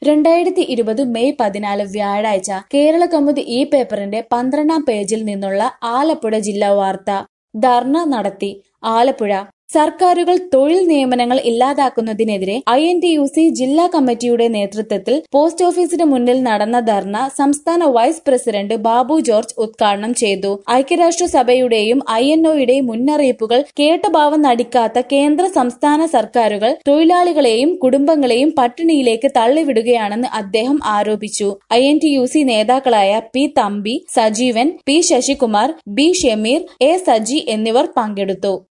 രണ്ടായിരത്തി ഇരുപത് മെയ് പതിനാല് വ്യാഴാഴ്ച കേരള കൗമുദി ഈ പേപ്പറിന്റെ പന്ത്രണ്ടാം പേജിൽ നിന്നുള്ള ആലപ്പുഴ ജില്ലാ വാർത്ത ധർണ നടത്തി ആലപ്പുഴ സർക്കാരുകൾ തൊഴിൽ നിയമനങ്ങൾ ഇല്ലാതാക്കുന്നതിനെതിരെ I N T U C ജില്ലാ കമ്മിറ്റിയുടെ നേതൃത്വത്തിൽ പോസ്റ്റ് ഓഫീസിന് മുന്നിൽ നടന്ന ധർണ സംസ്ഥാന വൈസ് പ്രസിഡന്റ് ബാബു ജോർജ് ഉദ്ഘാടനം ചെയ്തു ഐക്യരാഷ്ട്രസഭയുടെയും ഐ എൻ ഒയുടെയും മുന്നറിയിപ്പുകൾ കേട്ട ഭാവം നടിക്കാത്ത കേന്ദ്ര സംസ്ഥാന സർക്കാരുകൾ തൊഴിലാളികളെയും കുടുംബങ്ങളെയും പട്ടിണിയിലേക്ക് തള്ളിവിടുകയാണെന്ന് അദ്ദേഹം ആരോപിച്ചു I N T U C നേതാക്കളായ P Thampi Sajeevan P Sasikumar B Shameer A Saji എന്നിവർ പങ്കെടുത്തു